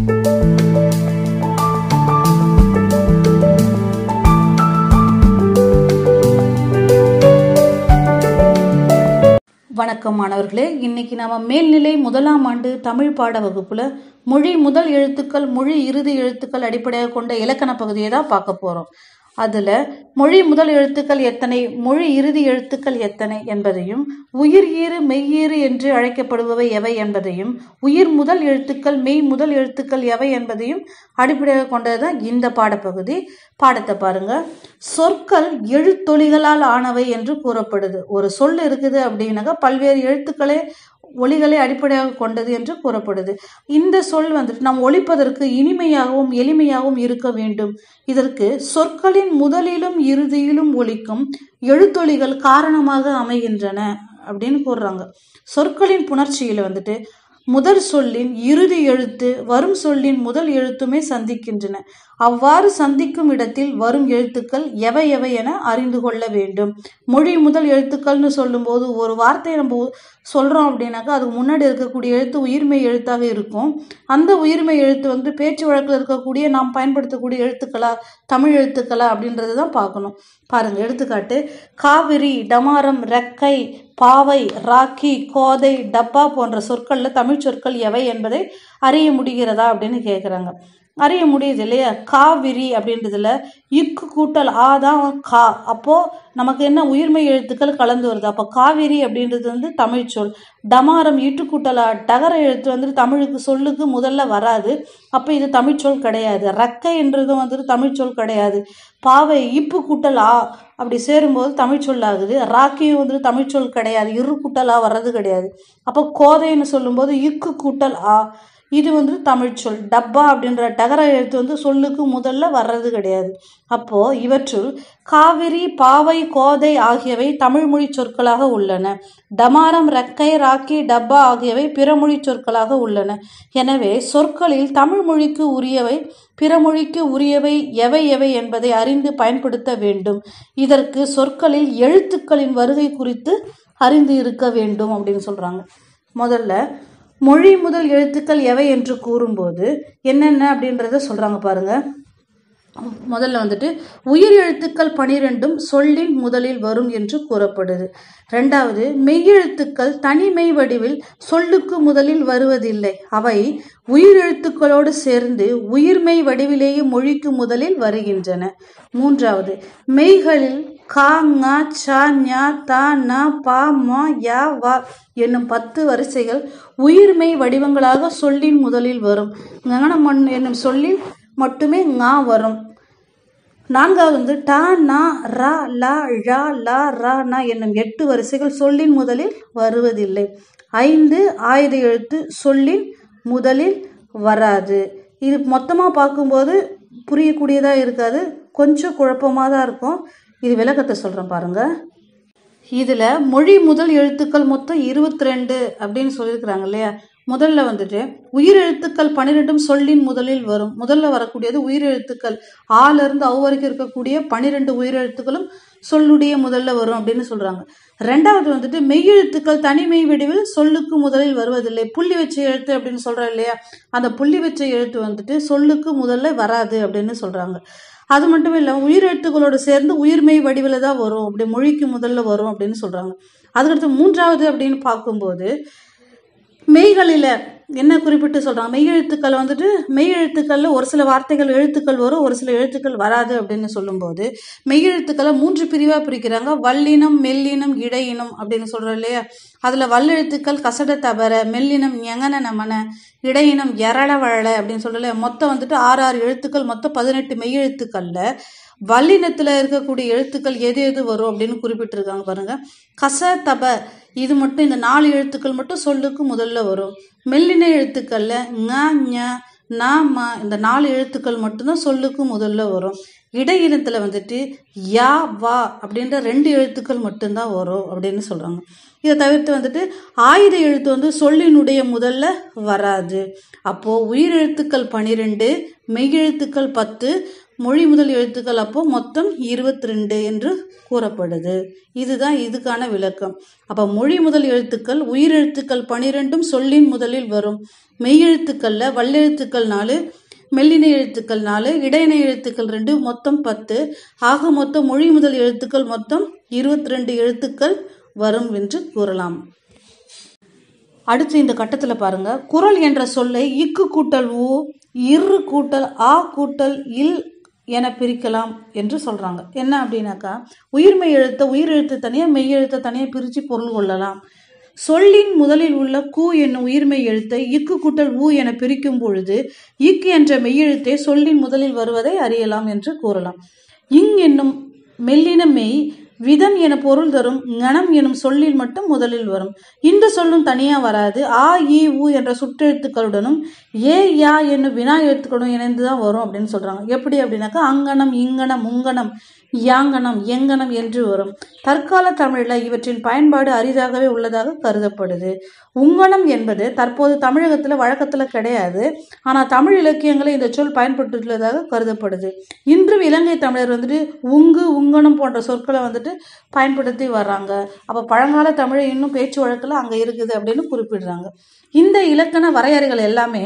வணக்கம் மாணவர்களே இன்னைக்கு நாம மேல்நிலை முதலாம் ஆண்டு தமிழ் பாட வகுப்புல மொழி முதல் எழுத்துக்கள் மொழி இறுதி எழுத்துக்கள் அடிப்படையாக கொண்ட இலக்கண பகுதியை தான் பார்க்க போறோம் அதுல மொழி முதல் எழுத்துக்கள் எத்தனை மொழி இறுதி எழுத்துக்கள் எத்தனை என்பதையும் உயிர் ஈறு மெய்யீறு என்று அழைக்கப்படுபவை எவை என்பதையும் உயிர் முதல் எழுத்துக்கள் மெய் முதல் எழுத்துக்கள் எவை என்பதையும் அடிப்படையாக கொண்டதுதான் இந்த பாடப்பகுதி பாடத்தை பாருங்க சொற்கள் எழுத்தொலிகளால் ஆனவை என்று கூறப்படுது ஒரு சொல் இருக்குது அப்படின்னாக்கா பல்வேறு எழுத்துக்களே ஒலிகளை அடிப்படையாக கொண்டது என்று கூறப்படுது இந்த சொல் வந்துட்டு நாம் ஒழிப்பதற்கு இனிமையாகவும் எளிமையாகவும் இருக்க வேண்டும் இதற்கு சொற்களின் முதலிலும் இறுதியிலும் ஒலிக்கும் எழுத்தொலிகள் காரணமாக அமைகின்றன அப்படின்னு கூறுறாங்க சொற்களின் புணர்ச்சியில் வந்துட்டு முதல் சொல்லின் இறுதி எழுத்து வரும் சொல்லின் முதல் எழுத்துமே சந்திக்கின்றன அவ்வாறு சந்திக்கும் இடத்தில் வரும் எழுத்துக்கள் எவை எவை என அறிந்து கொள்ள வேண்டும் மொழி முதல் எழுத்துக்கள்னு சொல்லும்போது ஒரு வார்த்தையை நம்ம சொல்கிறோம் அப்படின்னாக்கா அதுக்கு முன்னாடி இருக்கக்கூடிய எழுத்து உயிர்மை எழுத்தாக இருக்கும் அந்த உயிர்மை எழுத்து வந்து பேச்சு வழக்கில் இருக்கக்கூடிய நாம் பயன்படுத்தக்கூடிய எழுத்துக்களா தமிழ் எழுத்துக்களா அப்படின்றது தான் பார்க்கணும் பாருங்க எடுத்துக்காட்டு காவிரி டமாரம் ரெக்கை பாவை ராக்கி கோதை டப்பா போன்ற சொற்களில் தமிழ் சொற்கள் எவை என்பதை அறிய முடிகிறதா அப்படின்னு கேட்குறாங்க அறிய முடியுது இல்லையா காவிரி அப்படின்றதுல இக்கு கூட்டல் ஆ தான் கா அப்போது நமக்கு என்ன உயிர்மை எழுத்துக்கள் கலந்து வருது அப்போ காவிரி அப்படின்றது வந்து தமிழ் சொல் டமாரம் இட்டு கூட்டல் ஆ டகர எழுத்து வந்துட்டு தமிழுக்கு சொல்லுக்கு முதல்ல வராது அப்போ இது தமிழ் சொல் கிடையாது ரக்கை என்றதும் வந்துட்டு தமிழ் சொல் கிடையாது பாவை இப்பு கூட்டல் ஆ அப்படி சேரும்போது தமிழ் சொல் ஆகுது ராக்கியும் வந்துட்டு தமிழ் சொல் கிடையாது இரு கூட்டல் ஆ வர்றது கிடையாது அப்போ கோதைன்னு சொல்லும்போது இக்கு கூட்டல் ஆ இது வந்து தமிழ் சொல் டப்பா அப்படின்ற டகர எழுத்து வந்து சொல்லுக்கு முதல்ல வர்றது கிடையாது அப்போ இவற்றுள் காவிரி பாவை கோதை ஆகியவை தமிழ்மொழி சொற்களாக உள்ளன டமாரம் ரெக்கை ராக்கி டப்பா ஆகியவை பிறமொழி சொற்களாக உள்ளன எனவே சொற்களில் தமிழ் மொழிக்கு உரியவை பிறமொழிக்கு உரியவை எவை எவை என்பதை அறிந்து பயன்படுத்த வேண்டும் இதற்கு சொற்களில் எழுத்துக்களின் வருகை குறித்து அறிந்து இருக்க வேண்டும் அப்படின்னு சொல்றாங்க முதல்ல மொழி முதல் எழுத்துக்கள் எவை என்று கூறும்போது என்னென்ன அப்படின்றத சொல்றாங்க பாருங்க முதல்ல வந்துட்டு உயிர் எழுத்துக்கள் பனிரெண்டும் சொல்லின் முதலில் வரும் என்று கூறப்படுது ரெண்டாவது மெய்யெழுத்துக்கள் தனிமெய் வடிவில் சொல்லுக்கு முதலில் வருவதில்லை அவை உயிரெழுத்துக்களோடு சேர்ந்து உயிர்மெய் வடிவிலேயே மொழிக்கு முதலில் வருகின்றன மூன்றாவது மெய்களில் கா ங ச ஞ த ந ப ம ய வ என்னும் பத்து வரிசைகள் உயிர்மெய் வடிவங்களாக சொல்லின் முதலில் வரும் ஞானமண் என்னும் சொல்லில் மட்டுமே ஙா வரும் நான்காவது வந்து ட ந ர ல ழ ல ர ந என்னும் எட்டு வரிசைகள் சொல்லின் முதலில் வருவதில்லை ஐந்து ஆயுத எழுத்து சொல்லின் முதலில் வராது இது மொத்தமாக பார்க்கும்போது புரியக்கூடியதாக இருக்காது கொஞ்சம் குழப்பமாக தான் இருக்கும் இது விளக்கத்தை சொல்கிறேன் பாருங்க இதில் மொழி முதல் எழுத்துக்கள் மொத்தம் இருபத்தி ரெண்டு அப்படின்னு சொல்லியிருக்கிறாங்க இல்லையா முதல்ல வந்துட்டு உயிரெழுத்துக்கள் பன்னிரெண்டும் சொல்லின் முதலில் வரும் முதல்ல வரக்கூடியது உயிரெழுத்துக்கள் ஆல இருந்து அவ் வரைக்கும் இருக்கக்கூடிய பன்னிரெண்டு உயிரெழுத்துக்களும் சொல்லுடைய முதல்ல வரும் அப்படின்னு சொல்றாங்க ரெண்டாவது வந்துட்டு மெய்யெழுத்துக்கள் தனிமை வடிவில் சொல்லுக்கு முதலில் வருவதில்லை புள்ளி வச்ச எழுத்து அப்படின்னு சொல்றோம் இல்லையா அந்த புள்ளி வச்ச எழுத்து வந்துட்டு சொல்லுக்கு முதல்ல வராது அப்படின்னு சொல்றாங்க அது மட்டும் இல்லாமல் உயிரெழுத்துக்களோடு சேர்ந்து உயிர்மெய் வடிவில் தான் வரும் அப்படி மொழிக்கு முதல்ல வரும் அப்படின்னு சொல்றாங்க அதுக்கடுத்து மூன்றாவது அப்படின்னு பார்க்கும்போது மெய்களில் என்ன குறிப்பிட்டு சொல்கிறாங்க மெய் எழுத்துக்கள் வந்துட்டு மெய் எழுத்துக்களில் ஒரு சில வார்த்தைகள் எழுத்துக்கள் வரும் ஒரு சில எழுத்துக்கள் வராது அப்படின்னு சொல்லும்போது மெய் எழுத்துக்களை மூன்று பிரிவாக பிரிக்கிறாங்க வல்லினம் மெல்லினம் இடையினம் அப்படின்னு சொல்கிறோம் இல்லையா அதில் வல்லெழுத்துக்கள் கசட தபர மெல்லினம் ஞங்கன நமன இடையினம் எரள வழ அப்படின்னு சொல்லல மொத்தம் வந்துட்டு ஆறு ஆறு எழுத்துக்கள் மொத்தம் பதினெட்டு மெய் எழுத்துக்களில் வல்லினத்தில் இருக்கக்கூடிய எழுத்துக்கள் எது எது வரும் அப்படின்னு குறிப்பிட்டிருக்காங்க பாருங்க கச தப இது மட்டும் இந்த நாலு எழுத்துக்கள் மட்டும் சொல்லுக்கு முதல்ல வரும் மெல்லின எழுத்துக்கள்ல ங ஞ ந ம இந்த நாலு எழுத்துக்கள் மட்டும்தான் சொல்லுக்கு முதல்ல வரும் இடையினத்தில் வந்துட்டு யா வா அப்படின்ற ரெண்டு எழுத்துக்கள் மட்டும்தான் வரும் அப்படின்னு சொல்கிறாங்க இதை தவிர்த்து வந்துட்டு ஆயுத எழுத்து வந்து சொல்லினுடைய முதல்ல வராது அப்போது உயிரெழுத்துக்கள் பனிரெண்டு மெய்யெழுத்துக்கள் பத்து மொழி முதல் எழுத்துக்கள் அப்போ மொத்தம் இருபத்தி ரெண்டு என்று கூறப்படுது இதுதான் இதுக்கான விளக்கம் அப்போ மொழி முதல் எழுத்துக்கள் உயிரெழுத்துக்கள் பனிரெண்டும் சொல்லின் முதலில் வரும் மெய்யெழுத்துக்களில் வல்லெழுத்துக்கள் நாலு மெல்லின எழுத்துக்கள் நாலு இடையின எழுத்துக்கள் ரெண்டு மொத்தம் பத்து ஆக மொத்தம் மொழி முதல் எழுத்துக்கள் மொத்தம் இருபத்தி ரெண்டு எழுத்துக்கள் வரும் என்று கூறலாம் அடுத்து இந்த கட்டத்தில் பாருங்க குரல் என்ற சொல்லை இக்கு கூட்டல் ஊ இரு கூட்டல் ஆ கூட்டல் இல் என பிரிக்கலாம் என்று சொல்றாங்க என்ன அப்படின்னாக்கா உயிர்மெய் எழுத்த உயிர் எழுத்து தனியாக மெய் எழுத்தை தனியாக பிரித்து பொருள் கொள்ளலாம் சொல்லின் முதலில் உள்ள கூ என்னும் உயிர்மெய் எழுத்தை இக்கு கூட்டல் ஊ என பிரிக்கும் பொழுது இக்கு என்ற மெய்யெழுத்தே சொல்லின் முதலில் வருவதை அறியலாம் என்று கூறலாம் இங் என்னும் மெல்லின மெய் விதம் என பொருள் தரும் ஞனம் எனும் சொல்லில் மட்டும் முதலில் வரும் இந்த சொல்லும் தனியா வராது ஆ இ உ என்ற சுற்றெழுத்துக்களுடனும் ஏ யா என்னும் வினா எழுத்துக்களுடன் இணைந்து தான் வரும் அப்படின்னு சொல்றாங்க எப்படி அப்படின்னாக்கா அங்கனம் இங்கனம் உங்கனம் யாங்கனம் எங்கனம் என்று வரும் தற்கால தமிழில் இவற்றின் பயன்பாடு அரிதாகவே உள்ளதாக கருதப்படுது உங்கனம் என்பது தற்போது தமிழகத்தில் வழக்கத்தில் கிடையாது ஆனால் தமிழ் இலக்கியங்களில் இந்த சொல் பயன்பட்டுள்ளதாக கருதப்படுது இன்றும் இலங்கை தமிழர் வந்துட்டு உங்கு உங்கனம் போன்ற சொற்களை வந்துட்டு பயன்படுத்தி வர்றாங்க அப்போ பழங்கால தமிழ் இன்னும் பேச்சு வழக்கில் அங்கே இருக்குது அப்படின்னு குறிப்பிடுறாங்க இந்த இலக்கண வரையறைகள் எல்லாமே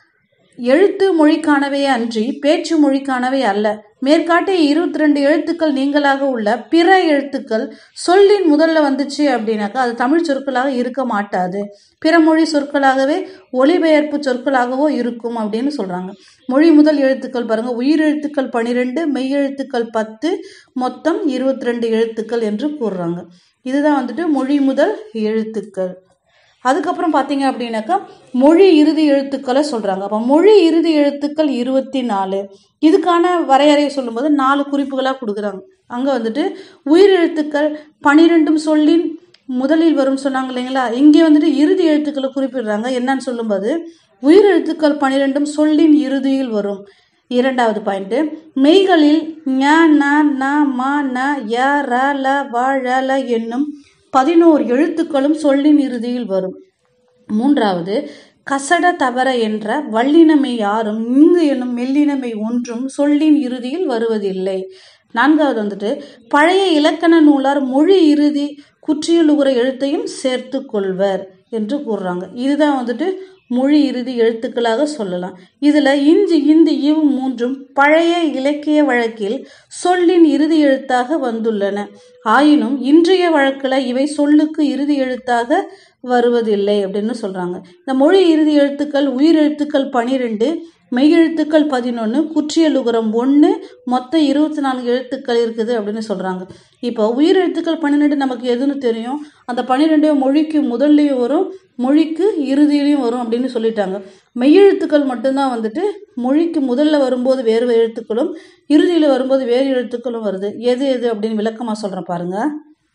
எழுத்து மொழிக்கானவே அன்றி பேச்சு மொழிக்கானவே அல்ல மேற்காட்டிய இருபத்தி ரெண்டு எழுத்துக்கள் நீங்களாக உள்ள பிற எழுத்துக்கள் சொல்லின் முதல்ல வந்துச்சு அப்படின்னாக்கா அது தமிழ் சொற்களாக இருக்க மாட்டாது பிற மொழி சொற்களாகவே ஒளிபெயர்ப்பு சொற்களாகவோ இருக்கும் அப்படின்னு சொல்றாங்க மொழி முதல் எழுத்துக்கள் பாருங்க உயிரெழுத்துக்கள் பனிரெண்டு மெய்யெழுத்துக்கள் பத்து மொத்தம் இருபத்தி ரெண்டு எழுத்துக்கள் என்று கூறுறாங்க இதுதான் வந்துட்டு மொழி முதல் எழுத்துக்கள் அதுக்கப்புறம் பார்த்தீங்க அப்படின்னாக்கா மொழி இறுதி எழுத்துக்களை சொல்கிறாங்க அப்போ மொழி இறுதி எழுத்துக்கள் இருபத்தி நாலு இதுக்கான வரையறையை சொல்லும்போது நாலு குறிப்புகளாக கொடுக்குறாங்க அங்கே வந்துட்டு உயிரெழுத்துக்கள் பனிரெண்டும் சொல்லின் முதலில் வரும் சொன்னாங்க இல்லைங்களா இங்கே வந்துட்டு இறுதி எழுத்துக்களை குறிப்பிடுறாங்க என்னன்னு சொல்லும்போது உயிரெழுத்துக்கள் பனிரெண்டும் சொல்லின் இறுதியில் வரும் இரண்டாவது பாயிண்ட் மெய்களில் ஞ ந ந ம ந ய ர ல வ ழ ல என்னும் பதினோரு எழுத்துக்களும் சொல்லின் இறுதியில் வரும் மூன்றாவது கசட தவற என்ற வல்லினமை யாரும் இங்கு எனும் மெல்லினமை ஒன்றும் சொல்லின் இறுதியில் வருவதில்லை நான்காவது வந்துட்டு பழைய இலக்கண நூலார் மொழி இறுதி குற்றியலுகுற எழுத்தையும் சேர்த்து கொள்வர் என்று கூறுறாங்க இதுதான் வந்துட்டு மொழி இறுதி எழுத்துக்களாக சொல்லலாம் இதில் இஞ்சி இந்து இவ் மூன்றும் பழைய இலக்கிய வழக்கில் சொல்லின் இறுதி எழுத்தாக வந்துள்ளன ஆயினும் இன்றைய வழக்கில் இவை சொல்லுக்கு இறுதி எழுத்தாக வருவதில்லை அப்படின்னு சொல்கிறாங்க இந்த மொழி இறுதி எழுத்துக்கள் உயிரெழுத்துக்கள் பனிரெண்டு மெய்யெழுத்துக்கள் பதினொன்று குற்றியலுகரம் ஒன்று மொத்தம் இருபத்தி நான்கு எழுத்துக்கள் இருக்குது அப்படின்னு சொல்கிறாங்க இப்போ உயிரெழுத்துக்கள் பன்னிரெண்டு நமக்கு எதுன்னு தெரியும் அந்த பன்னிரெண்டையும் மொழிக்கு முதல்லையும் வரும் மொழிக்கு இறுதியிலையும் வரும் அப்படின்னு சொல்லிட்டாங்க மெய்யெழுத்துக்கள் மட்டும்தான் வந்துட்டு மொழிக்கு முதல்ல வரும்போது வேறு எழுத்துக்களும் இறுதியில் வரும்போது வேறு எழுத்துக்களும் வருது எது எது அப்படின்னு விளக்கமாக சொல்கிறேன் பாருங்கள்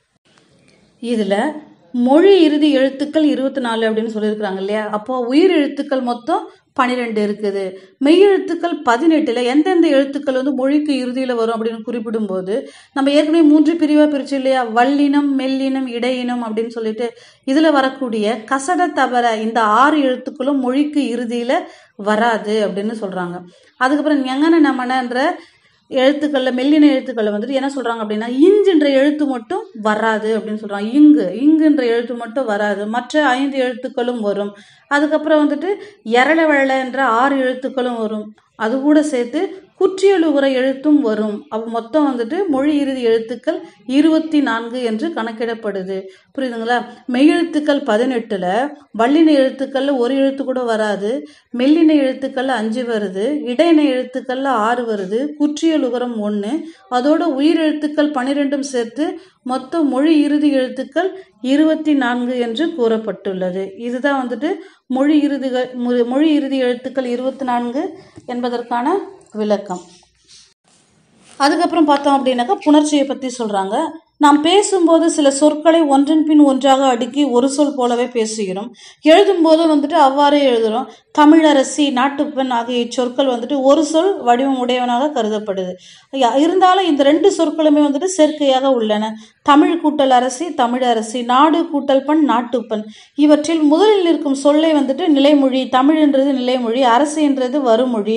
இதில் மொழி இறுதி எழுத்துக்கள் இருபத்தி நாலு அப்படின்னு சொல்லியிருக்கிறாங்க இல்லையா அப்போ உயிர் எழுத்துக்கள் மொத்தம் பன்னிரெண்டு இருக்குது மெய்யெழுத்துக்கள் பதினெட்டில் எந்தெந்த எழுத்துக்கள் வந்து மொழிக்கு இறுதியில் வரும் அப்படின்னு குறிப்பிடும்போது நம்ம ஏற்கனவே மூன்று பிரிவாக பிரிச்சு இல்லையா வல்லினம் மெல்லினம் இடையினம் அப்படின்னு சொல்லிட்டு இதில் வரக்கூடிய கசட தவிர இந்த ஆறு எழுத்துக்களும் மொழிக்கு இறுதியில் வராது அப்படின்னு சொல்கிறாங்க அதுக்கப்புறம் ஞங்கன நமனன்ற எழுத்துக்களில் மெல்லின எழுத்துக்களில் வந்துட்டு என்ன சொல்கிறாங்க அப்படின்னா இஞ்சுன்ற எழுத்து மட்டும் வராது அப்படின்னு சொல்கிறாங்க இங்கு இங்குன்ற எழுத்து மட்டும் வராது மற்ற ஐந்து எழுத்துக்களும் வரும் அதுக்கப்புறம் வந்துட்டு எரள வெள்ள என்ற ஆறு எழுத்துக்களும் வரும் அது கூட சேர்த்து குற்றியலுகுற எழுத்தும் வரும் அப்போ மொத்தம் வந்துட்டு மொழி இறுதி எழுத்துக்கள் இருபத்தி நான்கு என்று கணக்கிடப்படுது புரியுதுங்களா மெய்யெழுத்துக்கள் பதினெட்டில் வல்லின எழுத்துக்களில் ஒரு எழுத்து கூட வராது மெல்லின எழுத்துக்களில் அஞ்சு வருது இடையின எழுத்துக்களில் ஆறு வருது குற்றியலுகரம் ஒன்று அதோட உயிர் எழுத்துக்கள் பன்னிரெண்டும் சேர்த்து மொத்தம் மொழி இறுதி எழுத்துக்கள் இருபத்தி நான்கு என்று கூறப்பட்டுள்ளது இதுதான் வந்துட்டு மொழி இறுதிகள் மொழி- மொழி இறுதி எழுத்துக்கள் இருபத்தி நான்கு என்பதற்கான விளக்கம் அதுக்கப்புறம் பார்த்தோம் அப்படின்னாக்கா புணர்ச்சியை பற்றி சொல்கிறாங்க நாம் பேசும்போது சில சொற்களை ஒன்றன் பின் ஒன்றாக அடுக்கி ஒரு சொல் போலவே பேசுகிறோம் எழுதும்போது வந்துட்டு அவ்வாறே எழுதுகிறோம் தமிழரசி நாட்டுப்பெண் ஆகிய இச்சொற்கள் வந்துட்டு ஒரு சொல் வடிவம் உடையவனாக கருதப்படுது ஐயா, இருந்தாலும் இந்த ரெண்டு சொற்களுமே வந்துட்டு சேர்க்கையாக உள்ளன தமிழ் கூட்டல் அரசி தமிழரசி நாடு கூட்டல் பெண் நாட்டுப்பெண் இவற்றில் முதலில் நிற்கும் சொல்லை வந்துட்டு நிலைமொழி தமிழ்ன்றது நிலைமொழி அரசு என்றது வருமொழி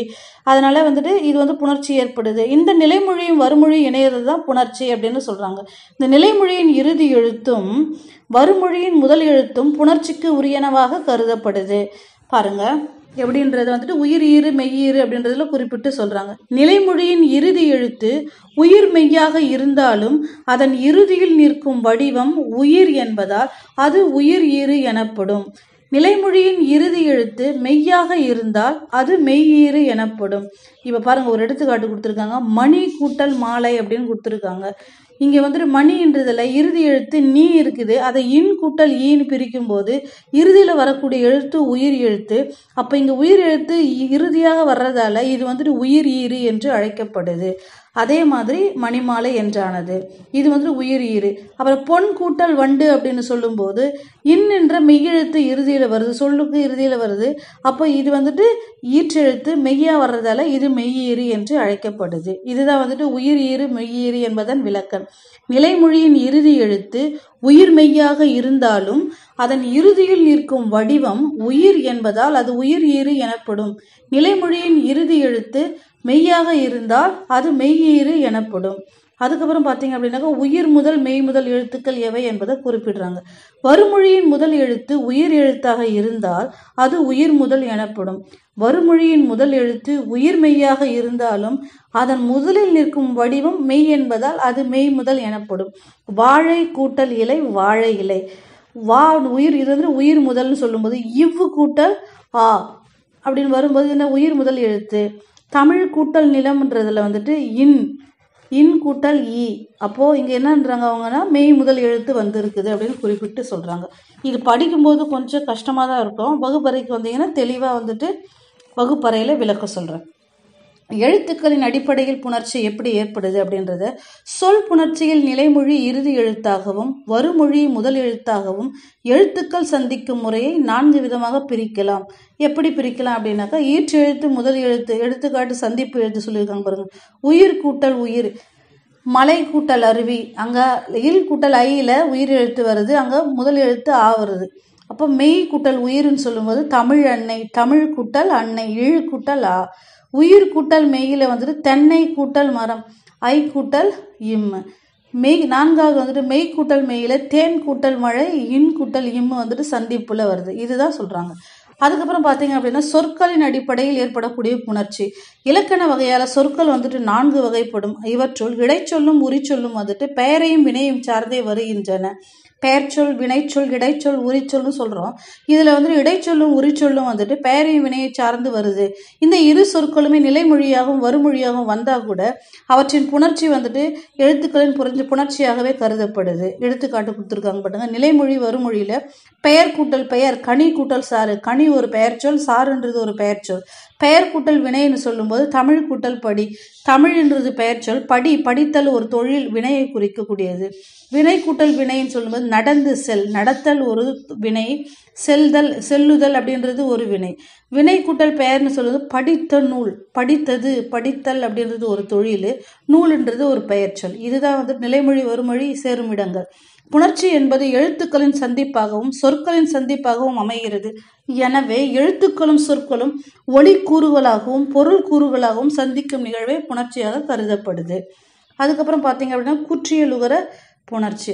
அதனால வந்துட்டு இது வந்து புணர்ச்சி ஏற்படுது இந்த நிலைமொழியும் வறுமொழியும் இணையிறது தான் புணர்ச்சி அப்படின்னு சொல்றாங்க இந்த நிலைமொழியின் இறுதி எழுத்தும் வறுமொழியின் முதல் எழுத்தும் புணர்ச்சிக்கு உரியனவாக கருதப்படுது பாருங்க எப்படின்றது வந்துட்டு உயிர் ஈறு மெய்யீறு அப்படின்றதுல குறிப்பிட்டு சொல்றாங்க நிலைமொழியின் இறுதி எழுத்து உயிர் மெய்யாக இருந்தாலும் அதன் இறுதியில் நிற்கும் வடிவம் உயிர் என்பதால் அது உயிர் ஈறு எனப்படும் நிலைமொழியின் இறுதி எழுத்து மெய்யாக இருந்தால் அது மெய்யீறு எனப்படும் இப்போ பாருங்க ஒரு எடுத்துக்காட்டு கொடுத்துருக்காங்க மணி கூட்டல் மாலை அப்படின்னு கொடுத்துருக்காங்க இங்கே வந்துட்டு மணின்றதுல இறுதி எழுத்து நீ இருக்குது அதை இன் கூட்டல் ஈன்னு பிரிக்கும் போது இறுதியில் வரக்கூடிய எழுத்து உயிர் எழுத்து அப்போ இங்கே உயிர் எழுத்து இ- இறுதியாக வர்றதால இது வந்துட்டு உயிர் ஈறு என்று அழைக்கப்படுது அதே மாதிரி மணிமாலை என்றானது இது வந்து உயிர் ஈறு அப்புறம் பொன் கூட்டல் வண்டு அப்படின்னு சொல்லும்போது இன் என்ற மெய்யெழுத்து இறுதியில் வருது சொல்லுக்கு இறுதியில் வருது அப்போ இது வந்துட்டு ஈற்றெழுத்து மெய்யா வர்றதால இது மெய்யீறு என்று அழைக்கப்படுது இதுதான் வந்துட்டு உயிர் ஈறு மெய்யீறு என்பதன் விளக்கம் நிலைமொழியின் இறுதி எழுத்து உயிர் மெய்யாக இருந்தாலும் அதன் இறுதியில் நிற்கும் வடிவம் உயிர் என்பதால் அது உயிர் ஈறு எனப்படும் நிலைமொழியின் இறுதி எழுத்து மெய்யாக இருந்தால் அது மெய்யீறு எனப்படும் அதுக்கப்புறம் பார்த்தீங்க அப்படின்னாக்கா உயிர் முதல் மெய் முதல் எழுத்துக்கள் எவை என்பதை குறிப்பிடுறாங்க வறுமொழியின் முதல் எழுத்து உயிர் எழுத்தாக இருந்தால் அது உயிர் முதல் எனப்படும் வறுமொழியின் முதல் எழுத்து உயிர் மெய்யாக இருந்தாலும் அதன் முதலில் நிற்கும் வடிவம் மெய் என்பதால் அது மெய் முதல் எனப்படும் வாழை கூட்டல் இலை வாழை இலை வா உயிர் இது வந்து உயிர் முதல்னு சொல்லும்போது இவ்வு கூட்டல் ஆ அப்படின்னு வரும்போது என்ன உயிர் முதல் எழுத்து தமிழ் கூட்டல் நிலம்ன்றதுல வந்துட்டு இன் இன் கூட்டல் இ அப்போது இங்கே என்னன்றாங்க அவங்கன்னா மெய் முதல் எழுத்து வந்திருக்குது அப்படின்னு குறிப்பிட்டு சொல்கிறாங்க இது படிக்கும்போது கொஞ்சம் கஷ்டமாக தான் இருக்கும் வகுப்பறைக்கு வந்தீங்கன்னா தெளிவாக வந்துட்டு வகுப்பறையில் விளக்க சொல்கிறேன் எழுத்துக்களின் அடிப்படையில் புணர்ச்சி எப்படி ஏற்படுது அப்படின்றத சொல் புணர்ச்சியில் நிலைமொழி இறுதி எழுத்தாகவும் வருமொழி முதல் எழுத்தாகவும் எழுத்துக்கள் சந்திக்கும் முறையை நான்கு விதமாக பிரிக்கலாம் எப்படி பிரிக்கலாம் அப்படின்னாக்கா ஈற்றெழுத்து முதல் எழுத்து எடுத்துக்காட்டு சந்திப்பு எழுத்து சொல்லியிருக்காங்க பாருங்க உயிர் கூட்டல் உயிர் மலை கூட்டல் அருவி அங்கே இல் கூட்டல் ஐயில் உயிர் எழுத்து வருது அங்கே முதல் எழுத்து ஆ வருது அப்போ மெய் கூட்டல் உயிர்னு சொல்லும்போது தமிழ் அன்னை தமிழ் கூட்டல் அன்னை இழு கூட்டல் ஆ உயிர் கூட்டல் மெய்யில் வந்துட்டு தென்னை கூட்டல் மரம் ஐ கூட்டல் இம் மெய் நான்காவது வந்துட்டு மெய் கூட்டல் மெய்யில் தேன் கூட்டல் மழை இன் கூட்டல் இம் வந்துட்டு சந்திப்புல வருது இதுதான் சொல்கிறாங்க அதுக்கப்புறம் பார்த்தீங்க அப்படின்னா சொற்களின் அடிப்படையில் ஏற்படக்கூடிய புணர்ச்சி இலக்கண வகையால் சொற்கள் வந்துட்டு நான்கு வகைப்படும் இவற்றுள் இடைச்சொல்லும் உரிச்சொல்லும் வந்துட்டு பெயரையும் வினையும் சார்ந்தே வருகின்றன பெயர்ச்சொல் வினைச்சொல் இடைச்சொல் உரிச்சொல்னு சொல்கிறோம் இதில் வந்துட்டு இடைச்சொல்லும் உரிச்சொல்லும் வந்துட்டு பெயரையும் வினையை சார்ந்து வருது இந்த இரு சொற்களுமே நிலைமொழியாகவும் வருமொழியாகவும் வந்தால் கூட அவற்றின் புணர்ச்சி வந்துட்டு எழுத்துக்களின் புரிஞ்ச புணர்ச்சியாகவே கருதப்படுது எடுத்துக்காட்டு கொடுத்துருக்காங்க பாருங்க நிலைமொழி வருமொழியில் பெயர் கூட்டல் பெயர் கனி கூட்டல் சாறு கனி ஒரு பெயர்ச்சொல் சாறுன்றது ஒரு பெயர்ச்சொல் பெயர் கூட்டல் வினைன்னு சொல்லும்போது தமிழ் கூட்டல் படி தமிழ்ன்றது பெயர்ச்சொல் படி படித்தல் ஒரு தொழில் வினையை குறிக்கக்கூடியது வினை கூட்டல் வினைன்னு சொல்லும்போது நடந்து செல் நடத்தல் ஒரு வினை செல்தல் செல்லுதல் அப்படின்றது ஒரு வினை வினை கூட்டல் பெயர்னு சொல்லுவது படித்த நூல் படித்தது படித்தல் அப்படின்றது ஒரு தொழில் நூலுன்றது ஒரு பெயர்ச்சொல் இதுதான் வந்து நிலைமொழி வருமொழி சேரும் இடங்கள் புணர்ச்சி என்பது எழுத்துக்களின் சந்திப்பாகவும் சொற்களின் சந்திப்பாகவும் அமைகிறது எனவே எழுத்துக்களும் சொற்களும் ஒளி கூறுகளாகவும் பொருள் கூறுகளாகவும் சந்திக்கும் நிகழ்வே புணர்ச்சியாக கருதப்படுது அதுக்கப்புறம் பார்த்தீங்க அப்படின்னா குற்றியலுகர புணர்ச்சி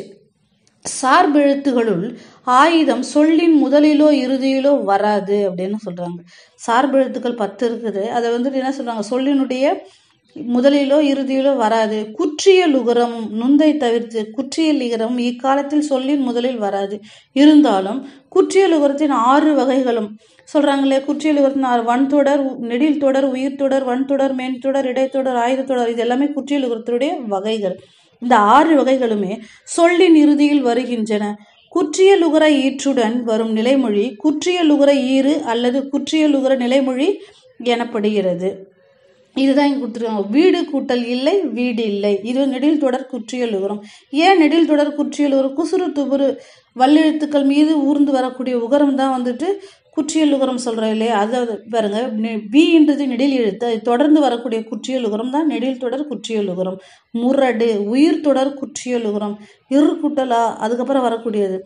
சார்பெழுத்துகளுள் ஆயுதம் சொல்லின் முதலிலோ இறுதியிலோ வராது அப்படின்னு சொல்றாங்க சார்பெழுத்துக்கள் பத்து இருக்குது அதை வந்துட்டு என்ன சொல்றாங்க சொல்லினுடைய முதலிலோ இறுதியிலோ வராது குற்றிய லுகரமும் நுந்தை தவிர்த்து குற்றிய லிகரமும் இக்காலத்தில் சொல்லின் முதலில் வராது இருந்தாலும் குற்றிய லுகரத்தின் ஆறு வகைகளும் சொல்றாங்களே குற்றிய லுகரத்தின் ஆறு வன்தொடர் நெடில் தொடர் உயிர் தொடர் வன்தொடர் மென்தொடர் இடைத்தொடர் ஆயுதத்தொடர் இது எல்லாமே குற்றிய லுகரத்தினுடைய வகைகள் இந்த ஆறு வகைகளுமே சொல்லின் இறுதியில் வருகின்றன குற்றிய லுகர ஈற்றுடன் வரும் நிலைமொழி குற்றிய லுகர ஈறு அல்லது குற்றிய லுகர நிலைமொழி எனப்படுகிறது இதுதான் இங்கே கொடுத்துருக்காங்க வீடு கூட்டல் இல்லை வீடு இல்லை இது நெடில் தொடர் குற்றியல் உகரம் ஏன் நெடில் தொடர் குற்றியல் உகரம் குசுறு துபுறு வல்லெழுத்துக்கள் மீது ஊர்ந்து வரக்கூடிய உகரம் தான் வந்துட்டு குற்றியல் உகரம் சொல்கிறோம் இல்லையா அதாவது பாருங்க பீன்றது நெடில் எழுத்து அது தொடர்ந்து வரக்கூடிய குற்றியல் உகரம் தான் நெடில் தொடர் குற்றியல் உகரம் முரடு உயிர் தொடர் குற்றியல் உகரம் இரு குட்டலா அதுக்கப்புறம் வரக்கூடியது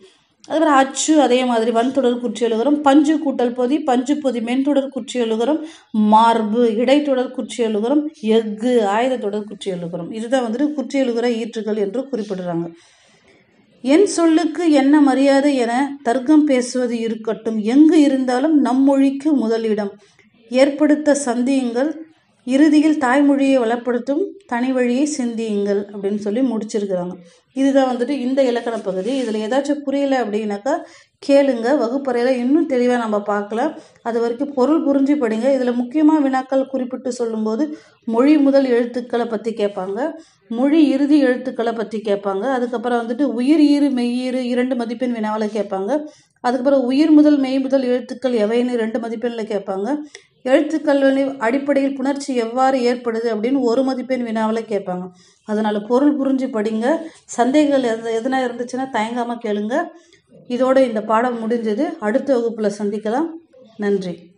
அதுக்கப்புறம் அச்சு அதே மாதிரி வன்தொடர் குற்றியலுகரம் பஞ்சு கூட்டல் பொதி பஞ்சு பொதி மென்தொடர் குற்றியலுகரம் மார்பு இடைத்தொடர் குற்றியலுகரம் எஃகு ஆயுத தொடர் குற்றியலுகரம் இதுதான் வந்துட்டு குற்றியலுகர ஈற்றுகள் என்று குறிப்பிடுறாங்க என் சொல்லுக்கு என்ன மரியாதை என தர்க்கம் பேசுவது இருக்கட்டும் எங்கு இருந்தாலும் நம் மொழிக்கு முதலிடம் ஏற்படுத்த சந்தியுங்கள் இறுதியில் தாய்மொழியை வளப்படுத்தும் தனி வழியை சிந்தியுங்கள் அப்படின்னு சொல்லி முடிச்சிருக்கிறாங்க இதுதான் வந்துட்டு இந்த இலக்கண பகுதி இதில் ஏதாச்சும் புரியல அப்படின்னாக்கா கேளுங்க வகுப்பறையில் இன்னும் தெளிவாக நம்ம பார்க்கலாம் அது வரைக்கும் பொருள் புரிஞ்சு படிங்க இதில் முக்கியமாக வினாக்கள் குறிப்பிட்டு சொல்லும்போது மொழி முதல் எழுத்துக்களை பற்றி கேட்பாங்க மொழி இறுதி எழுத்துக்களை பற்றி கேட்பாங்க அதுக்கப்புறம் வந்துட்டு உயிர் ஈறு மெய்யீறு இரண்டு மதிப்பெண் வினாவில் கேட்பாங்க அதுக்கப்புறம் உயிர் முதல் மெய் முதல் எழுத்துக்கள் எவைன்னு ரெண்டு மதிப்பெண்ணில் கேட்பாங்க எழுத்துக்கல்வி அடிப்படையில் புணர்ச்சி எவ்வாறு ஏற்படுது அப்படின்னு ஒரு மதிப்பெண் வினாவில் கேட்பாங்க அதனால் பொருள் புரிஞ்சு படிங்க சந்தேகங்கள் எது எதுனா இருந்துச்சுன்னா தயங்காமல் கேளுங்க இதோட இந்த பாடம் முடிஞ்சது அடுத்த வகுப்பில் சந்திக்கலாம் நன்றி